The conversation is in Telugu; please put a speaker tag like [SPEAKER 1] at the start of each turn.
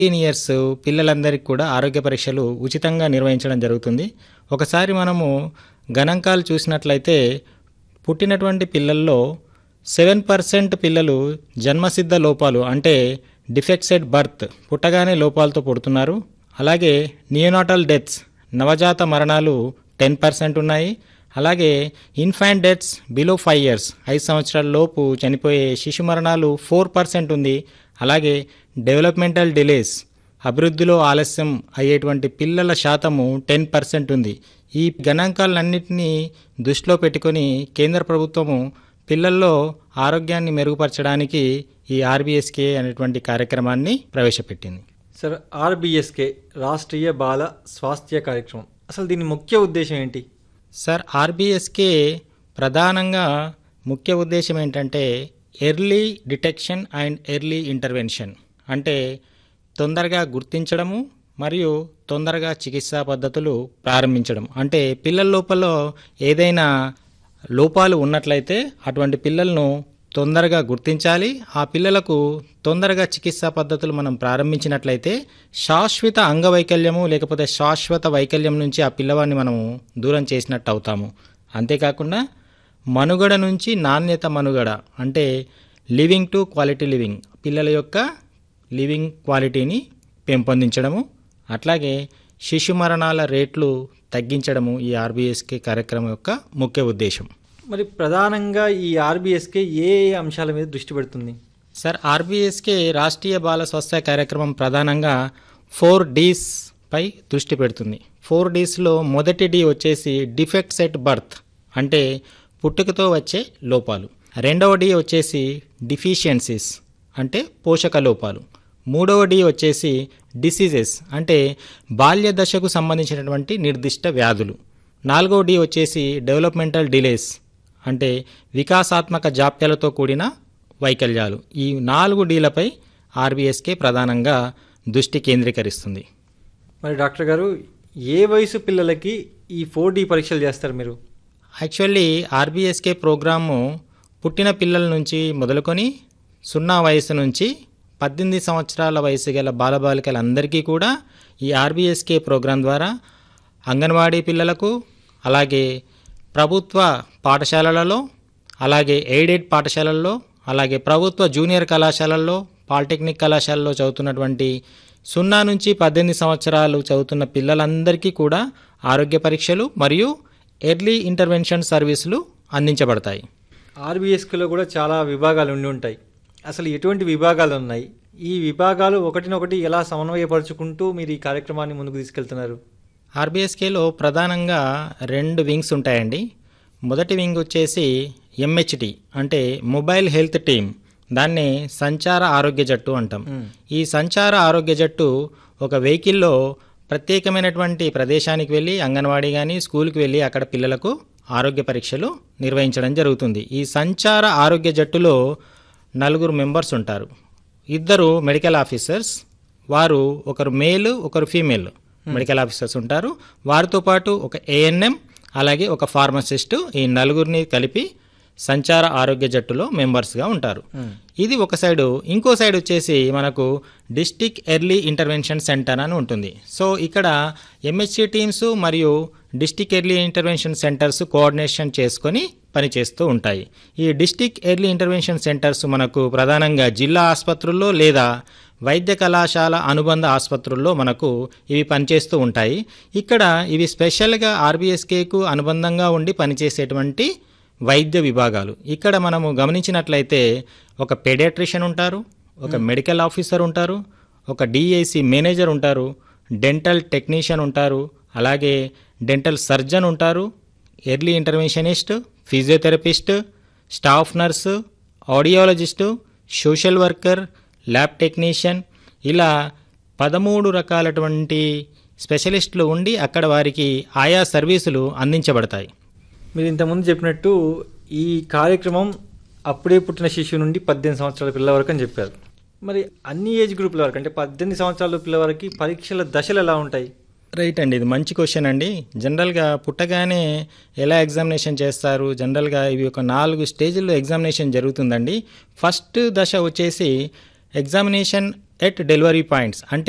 [SPEAKER 1] ఫిఫ్టీన్ ఇయర్స్ పిల్లలందరికీ కూడా ఆరోగ్య పరీక్షలు ఉచితంగా నిర్వహించడం జరుగుతుంది ఒకసారి మనము గణాంకాలు చూసినట్లయితే పుట్టినటువంటి పిల్లల్లో సెవెన్ పర్సెంట్ పిల్లలు జన్మసిద్ధ లోపాలు అంటే డిఫెక్ట్స్ ఎట్ బర్త్ పుట్టగానే లోపాలతో పుడుతున్నారు అలాగే నియోనాటల్ డెత్స్ నవజాత మరణాలు టెన్ పర్సెంట్ ఉన్నాయి అలాగే infant deaths below five years ఐదు సంవత్సరాల లోపు చనిపోయే శిశు మరణాలు ఫోర్ పర్సెంట్ ఉంది అలాగే డెవలప్మెంటల్ డిలేస్ అభివృద్ధిలో ఆలస్యం అయ్యేటువంటి పిల్లల శాతము టెన్ పర్సెంట్ ఉంది ఈ గణాంకాలన్నింటినీ దృష్టిలో పెట్టుకొని కేంద్ర ప్రభుత్వము పిల్లల్లో ఆరోగ్యాన్ని మెరుగుపరచడానికి ఈ ఆర్బీఎస్కే అనేటువంటి కార్యక్రమాన్ని ప్రవేశపెట్టింది
[SPEAKER 2] సార్ ఆర్బిఎస్కే రాష్ట్రీయ బాల స్వాస్థ్య కార్యక్రమం అసలు దీని ముఖ్య ఉద్దేశం ఏంటి
[SPEAKER 1] సార్ ఆర్బీఎస్కే ప్రధానంగా ముఖ్య ఉద్దేశం ఏంటంటే early detection and early intervention అంటే తొందరగా గుర్తించడము మరియు తొందరగా చికిత్సా పద్ధతులు ప్రారంభించడం అంటే పిల్లల లోపల ఏదైనా లోపాలు ఉన్నట్లయితే అటువంటి పిల్లలను తొందరగా గుర్తించాలి ఆ పిల్లలకు తొందరగా చికిత్సా పద్ధతులు మనం ప్రారంభించినట్లయితే శాశ్వత అంగవైకల్యము లేకపోతే శాశ్వత వైకల్యం నుంచి ఆ పిల్లవాడిని మనము దూరం చేసినట్టు అవుతాము అంతేకాకుండా మనుగడ నుంచి నాణ్యత మనుగడ అంటే లివింగ్ టు క్వాలిటీ లివింగ్ పిల్లల యొక్క లివింగ్ క్వాలిటీని పెంపొందించడము అట్లాగే శిశు మరణాల రేట్లు తగ్గించడము ఈ ఆర్బీఎస్కే కార్యక్రమం యొక్క ముఖ్య ఉద్దేశం
[SPEAKER 2] మరి ప్రధానంగా ఈ ఆర్బిఎస్కే ఏ ఏ అంశాల మీద దృష్టి పెడుతుంది
[SPEAKER 1] సార్ ఆర్బీఎస్కే రాష్ట్రీయ బాల స్వాస్థ్య కార్యక్రమం ప్రధానంగా ఫోర్ డీస్ పై దృష్టి పెడుతుంది ఫోర్ డీస్లో మొదటి డి వచ్చేసి డిఫెక్ట్స్ ఎట్ బర్త్ అంటే పుట్టుకతో వచ్చే లోపాలు రెండవ డి వచ్చేసి డిఫిషియన్సీస్ అంటే పోషక లోపాలు మూడవ డి వచ్చేసి డిసీజెస్ అంటే బాల్య దశకు సంబంధించినటువంటి నిర్దిష్ట వ్యాధులు నాలుగవ డి వచ్చేసి డెవలప్మెంటల్ డిలేస్ అంటే వికాసాత్మక జాప్యాలతో కూడిన వైకల్యాలు ఈ నాలుగు డీలపై ఆర్బీఎస్కే ప్రధానంగా దృష్టి కేంద్రీకరిస్తుంది
[SPEAKER 2] మరి డాక్టర్ గారు ఏ వయసు పిల్లలకి ఈ ఫోర్ డి పరీక్షలు చేస్తారు మీరు
[SPEAKER 1] యాక్చువల్లీ ఆర్బీఎస్కే ప్రోగ్రాము పుట్టిన పిల్లల నుంచి మొదలుకొని సున్నా వయసు నుంచి పద్దెనిమిది సంవత్సరాల వయసు గల బాలబాలికలందరికీ కూడా ఈ ఆర్బీఎస్కే ప్రోగ్రాం ద్వారా అంగన్వాడీ పిల్లలకు అలాగే ప్రభుత్వ పాఠశాలలలో అలాగే ఎయిడెడ్ పాఠశాలల్లో అలాగే ప్రభుత్వ జూనియర్ కళాశాలల్లో పాలిటెక్నిక్ కళాశాలలో చదువుతున్నటువంటి సున్నా నుంచి పద్దెనిమిది సంవత్సరాలు చదువుతున్న పిల్లలందరికీ కూడా ఆరోగ్య పరీక్షలు మరియు ఎర్లీ ఇంటర్వెన్షన్ సర్వీసులు అందించబడతాయి
[SPEAKER 2] ఆర్బిఎస్కేలో కూడా చాలా విభాగాలు ఉండి ఉంటాయి అసలు ఎటువంటి విభాగాలు ఉన్నాయి ఈ విభాగాలు ఒకటినొకటి ఎలా సమన్వయపరుచుకుంటూ మీరు ఈ కార్యక్రమాన్ని ముందుకు తీసుకెళ్తున్నారు
[SPEAKER 1] ఆర్బీఎస్కేలో ప్రధానంగా రెండు వింగ్స్ ఉంటాయండి మొదటి వింగ్ వచ్చేసి ఎంహెచ్టి అంటే మొబైల్ హెల్త్ టీమ్ దాన్ని సంచార ఆరోగ్య జట్టు అంటాం ఈ సంచార ఆరోగ్య జట్టు ఒక వెహికల్లో ప్రత్యేకమైనటువంటి ప్రదేశానికి వెళ్ళి అంగన్వాడీ కానీ స్కూల్కి వెళ్ళి అక్కడ పిల్లలకు ఆరోగ్య పరీక్షలు నిర్వహించడం జరుగుతుంది ఈ సంచార ఆరోగ్య జట్టులో నలుగురు మెంబర్స్ ఉంటారు ఇద్దరు మెడికల్ ఆఫీసర్స్ వారు ఒకరు మేల్ ఒకరు ఫీమేల్ మెడికల్ ఆఫీసర్స్ ఉంటారు వారితో పాటు ఒక ఏఎన్ఎం అలాగే ఒక ఫార్మసిస్ట్ ఈ నలుగురిని కలిపి సంచార ఆరోగ్య జట్టులో మెంబర్స్గా ఉంటారు ఇది ఒక సైడు ఇంకో సైడ్ వచ్చేసి మనకు డిస్టిక్ ఎర్లీ ఇంటర్వెన్షన్ సెంటర్ అని ఉంటుంది సో ఇక్కడ ఎంహెచ్సి టీమ్స్ మరియు district early intervention centres coordination చేసుకొని పనిచేస్తూ ఉంటాయి ఈ డిస్టిక్ ఎర్లీ ఇంటర్వెన్షన్ సెంటర్స్ మనకు ప్రధానంగా జిల్లా ఆసుపత్రుల్లో లేదా వైద్య కళాశాల అనుబంధ ఆసుపత్రుల్లో మనకు ఇవి పనిచేస్తూ ఉంటాయి ఇక్కడ ఇవి స్పెషల్గా ఆర్బీఎస్కేకు అనుబంధంగా ఉండి పనిచేసేటువంటి వైద్య విభాగాలు ఇక్కడ మనము గమనించినట్లయితే ఒక పెడియాట్రిషియన్ ఉంటారు ఒక మెడికల్ ఆఫీసర్ ఉంటారు ఒక డిఐసి మేనేజర్ ఉంటారు డెంటల్ టెక్నీషియన్ ఉంటారు అలాగే డెంటల్ సర్జన్ ఉంటారు early interventionist physiotherapist staff nurse audiologist social worker lab technician ఇలా పదమూడు రకాలటువంటి స్పెషలిస్టులు ఉండి అక్కడ వారికి ఆయా సర్వీసులు అందించబడతాయి
[SPEAKER 2] మీరు ఇంతకుముందు చెప్పినట్టు ఈ కార్యక్రమం అప్పుడే పుట్టిన శిశువు నుండి పద్దెనిమిది సంవత్సరాల పిల్లల వరకు అని చెప్పారు మరి అన్ని ఏజ్ గ్రూపుల వరకు అంటే పద్దెనిమిది సంవత్సరాల పిల్లల వరకు పరీక్షల దశలు ఎలా ఉంటాయి
[SPEAKER 1] రైట్ అండి ఇది మంచి క్వశ్చన్ అండి జనరల్గా పుట్టగానే ఎలా ఎగ్జామినేషన్ చేస్తారు జనరల్గా ఇవి ఒక నాలుగు స్టేజ్ల్లో ఎగ్జామినేషన్ జరుగుతుందండి ఫస్ట్ దశ వచ్చేసి ఎగ్జామినేషన్ ఎట్ డెలివరీ పాయింట్స్ అంటే